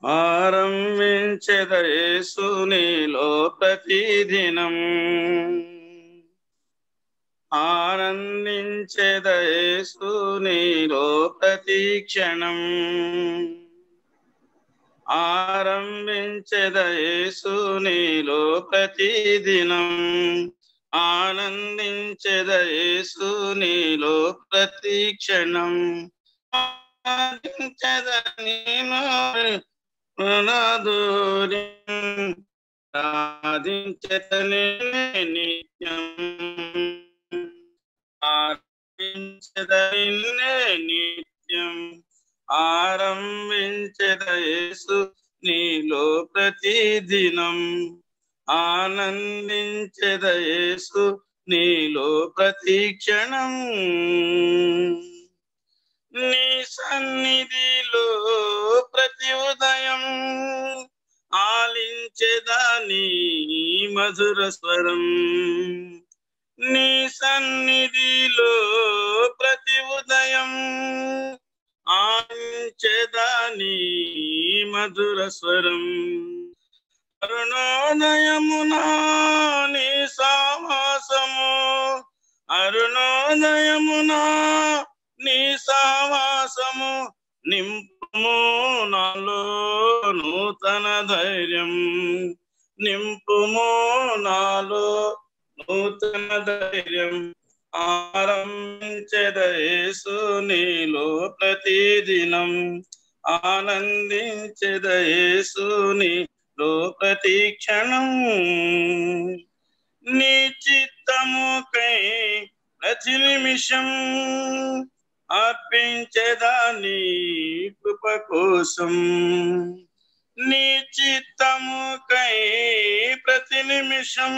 ఆరంభించెదయేసు నీలో ప్రతిదినం ఆనందించెదయేసు నీలో ప్రతి క్షణం ఆరంభించెదయేసు నీలో ప్రతిదినం ఆనందించెదయేసు నీలో ప్రతి క్షణం ఆనందించెదని నాదూర్యం ఆరాధించదనే నిత్యం ఆరాధించదనే నిత్యం ఆరంభించదయేసు నీలో ప్రతిదినం ఆనందించదయేసు నీలో ప్రతి క్షణం నీ సన్నిధిలో ప్రతి ఉదయం ఆలించెదాని మధుర స్వరం నీ సన్నిధిలో ప్రతి ఉదయం ఆలించెదాని మధుర స్వరం అరుణోదయమునా నీ సావాసము అరుణోదయమునా నీ సావాసము నింపుము నాలో నూతన ధైర్యం నింపుము నాలో నూతన ధైర్యం ఆరంభించదయేసు నీలో ప్రతిదినం ఆనందించదయేసు నీలో ప్రతి క్షణం నీ చిత్తముకై ప్రతి నిమిషం అర్పించదాని కృప కోసం నీ చిత్తముకై ప్రతి నిమిషం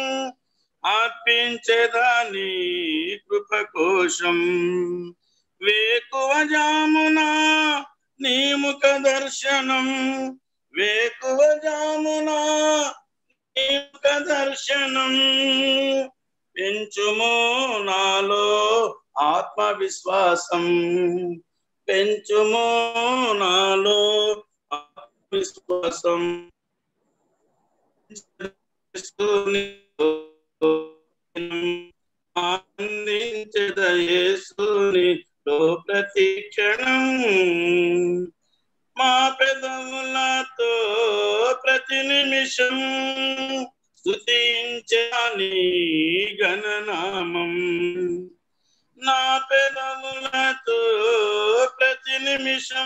అర్పించదాని కృప కోసం వేకువ జామునా నీ ముఖ దర్శనం వేకువ జామునా నీ ముఖ దర్శనం పెంచుము నాలో ఆత్మవిశ్వాసం పెంచుము నాలో ఆత్మవిశ్వాసం ఆనందించదయేసుని లో ప్రతి క్షణం మా పెదవులతో ప్రతి నిమిషం స్తుతించని గణనామం నా పెదవులతో ప్రతి నిమిషం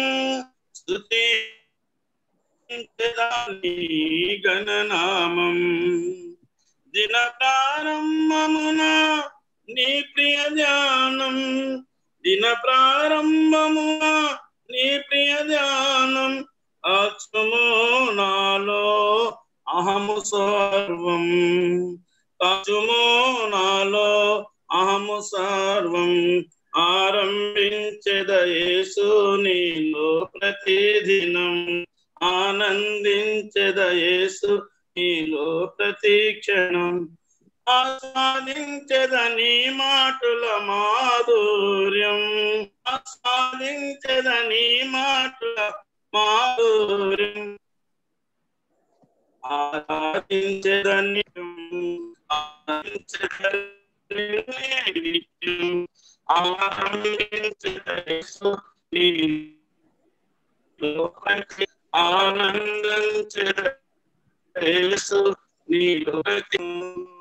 స్తుతించని గణనామం దిన ప్రారంభమున నీ ప్రియ ధ్యానం దిన ప్రారంభమున నీ ప్రియ ధ్యానం అక్షము నాలో అహము సర్వం కాచుము నాలో అహము సర్వం ఆరంభించదయేసు నీలో ప్రతిదినం ఆనందించదయేసు నీలో ప్రతి క్షణం ఆస్వాదించదని మాటల మాధుర్యం ఆస్వాదించదని మాటల మాధుర్యం ఆరాధించదని ఆరాధించదని నిత్యం ఆనందించదయేసు నీలో ప్రతి ఆనందించద యేసు నీలో ప్రతి